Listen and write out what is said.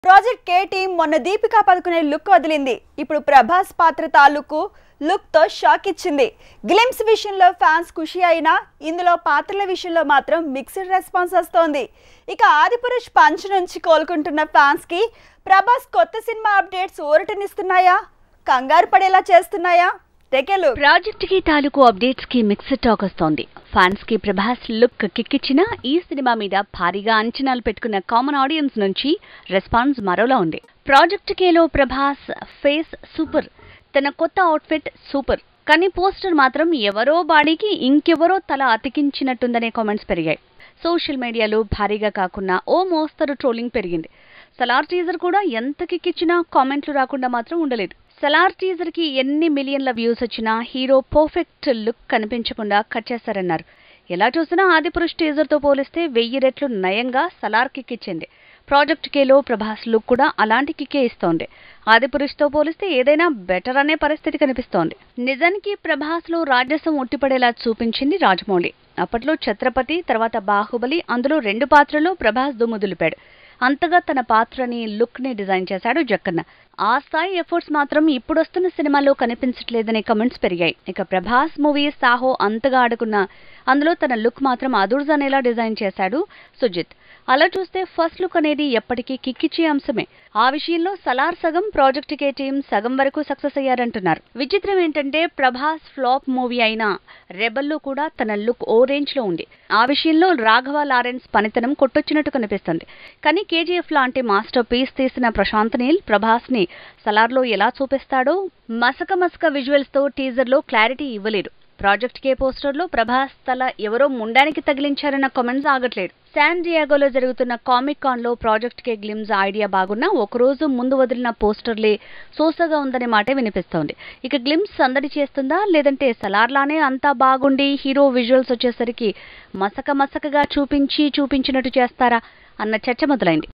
project కే team మొన్న Deepika Padukone look వదిలింది ఇప్పుడు ప్రభాస్ పాత్ర తాలూకు లుక్ తో షాక్ ఇచ్చింది గ్లిమ్స్ విషయంలో ఫ్యాన్స్ ఖుషి అయినా ఇందులో పాత్రల విషయంలో మాత్రం మిక్స్డ్ రెస్పాన్స్ వస్తోంది ఇక ఆదిపురుష్ పంచ్ నుంచి కోలుకుంటున్న ఫ్యాన్స్ కి ప్రభాస్ కొత్త సినిమా అప్డేట్స్ ఊరటనిస్తున్నాయా కంగారు పడేలా చేస్తున్నాయా టెకెలు ప్రాజెక్ట్ కి తాలూకు అప్డేట్స్ కి మిక్స్డ్ టాక్ వస్తోంది ఫ్యాన్స్ కి ప్రభాస్ లుక్ కిక్కిచ్చిన ఈ సినిమా మీద భారీగా అంచనాలు పెట్టుకున్న కామన్ ఆడియన్స్ నుంచి రెస్పాన్స్ మరోలా ఉంది ప్రాజెక్ట్ కేలో ప్రభాస్ ఫేస్ సూపర్ తన కొత్త అవుట్ఫిట్ సూపర్ కానీ పోస్టర్ మాత్రం ఎవరో బాడీకి ఇంకెవరో తల అతికించినట్టుందనే కామెంట్స్ పెరిగాయి సోషల్ మీడియాలో భారీగా కాకుండా ఓ మోస్తరు ట్రోలింగ్ పెరిగింది సలార్ టీజర్ కూడా ఎంత కిక్కిచ్చినా కామెంట్లు రాకుండా మాత్రం ఉండలేదు సలార్ టీజర్ కి ఎన్ని మిలియన్ల వ్యూస్ వచ్చినా హీరో పర్ఫెక్ట్ లుక్ కనిపించకుండా కట్ చేశారన్నారు ఎలా చూసినా ఆదిపురుష్ టీజర్ తో పోలిస్తే వెయ్యి రెట్లు నయంగా సలార్ కిక్ ఇచ్చింది ప్రాజెక్ట్ కేలో ప్రభాస్ లుక్ కూడా అలాంటి కిక్కే ఇస్తోంది ఆదిపురుష్ తో పోలిస్తే ఏదైనా బెటర్ అనే పరిస్థితి కనిపిస్తోంది నిజానికి ప్రభాస్ లో రాజసం ఉట్టిపడేలా చూపించింది రాజమౌళి అప్పట్లో ఛత్రపతి తర్వాత బాహుబలి అందులో రెండు పాత్రల్లో ప్రభాస్ దుమ్ముదులిపాడు అంతగా తన పాత్రని లుక్ ని డిజైన్ చేశాడు జక్కన్న ఆ స్థాయి ఎఫర్ట్స్ మాత్రం ఇప్పుడొస్తున్న సినిమాలో కనిపించట్లేదనే కమెంట్స్ పెరిగాయి ఇక ప్రభాస్ మూవీ సాహో అంతగా ఆడుకున్నా అందులో తన లుక్ మాత్రం అదుర్జనేలా డిజైన్ చేశాడు సుజిత్ అలా చూస్తే ఫస్ట్ లుక్ అనేది ఎప్పటికీ కిక్కిచ్చే అంశమే ఆ విషయంలో సలార్ సగం ప్రాజెక్ట్ కే టీం సగం వరకు సక్సెస్ అయ్యారంటున్నారు విచిత్రం ఏంటంటే ప్రభాస్ ఫ్లాప్ మూవీ అయిన రెబల్లో కూడా తన లుక్ ఓ రేంజ్ లో ఉంది ఆ విషయంలో రాఘవ లారెన్స్ పనితనం కొట్టొచ్చినట్టు కనిపిస్తుంది కానీ కేజీఎఫ్ లాంటి మాస్టర్ పీస్ తీసిన ప్రశాంత్ నీల్ ప్రభాస్ ని సలార్లో ఎలా చూపిస్తాడో మసక మసక విజువల్స్ తో టీజర్ లో క్లారిటీ ఇవ్వలేదు ప్రాజెక్ట్ కే పోస్టర్ లో ప్రభాస్ తల ఎవరో ముండానికి తగిలించారన్న కామెంట్స్ ఆగట్లేదు శాన్ డియాగోలో జరుగుతున్న కామిక్ కాన్ లో ప్రాజెక్ట్ కే గ్లిమ్స్ ఐడియా బాగున్నా ఒకరోజు ముందు వదిలిన పోస్టర్లే సోసగా ఉందనే మాటే వినిపిస్తోంది ఇక గ్లిమ్స్ సందడి చేస్తుందా లేదంటే సలార్లానే అంతా బాగుండి హీరో విజువల్స్ వచ్చేసరికి మసక మసకగా చూపించి చూపించినట్టు చేస్తారా అన్న చర్చ మొదలైంది